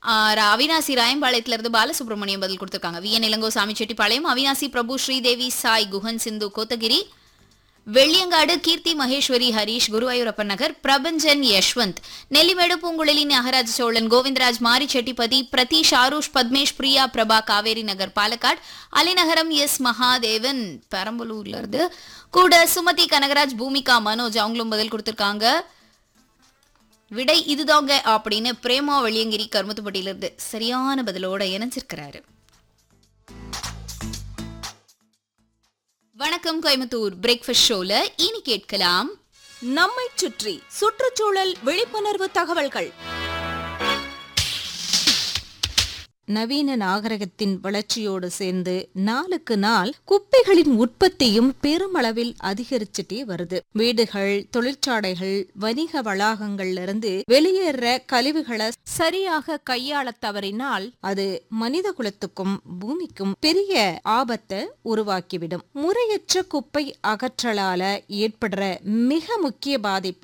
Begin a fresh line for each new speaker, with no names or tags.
ரா- அவினாசி ராயம்பாளையத்துல இருந்து பாலசுப்ரமணியம் பதில் கொடுத்திருக்காங்க வி என் இளங்கோ சாமி செட்டிப்பாளையம் அவினாசி பிரபு ஸ்ரீதேவி சாய் குஹன் சிந்து கோத்தகிரி வெள்ளியங்காடு கீர்த்தி மகேஸ்வரி ஹரீஷ் குருவாயூரப்பன் நகர் பிரபஞ்சன் யஷ்வந்த் நெல்லிமேடு பூங்குழலி நாகராஜ சோழன் கோவிந்தராஜ் மாரி செட்டிபதி பிரதீஷ் ஆருஷ் பத்மேஷ் பிரியா பிரபா காவேரி நகர் பாலக்காட் அலிநகரம் எஸ் மகாதேவன் பெரம்பலூர்ல இருந்து கூட சுமதி கனகராஜ் பூமிகா மனோஜ் அவங்களும் பதில் கொடுத்திருக்காங்க விடை இதுதாங்க அப்படின்னு பிரேமா வெளியங்கிரி கருமத்துப்பட்டியில இருந்து சரியான பதிலோட இணைஞ்சிருக்கிறாரு வணக்கம் கோயம்புத்தூர் பிரேக்ஃபாஸ்ட் ஷோல இனி கேட்கலாம்
நம்மைச் சுற்றி சுற்றுச்சூழல் விழிப்புணர்வு தகவல்கள் நவீன நாகரிகத்தின் வளர்ச்சியோடு சேர்ந்து நாளுக்கு நாள் குப்பைகளின் உற்பத்தியும் பெருமளவில் அதிகரிச்சுட்டே வருது வீடுகள் தொழிற்சாலைகள் வணிக வளாகங்கள்ல இருந்து வெளியேற கழிவுகளை சரியாக கையாள தவறினால் அது மனித குலத்துக்கும் பூமிக்கும் பெரிய ஆபத்தை உருவாக்கிவிடும் முறையற்ற குப்பை அகற்றலால ஏற்படுற மிக முக்கிய பாதிப்பு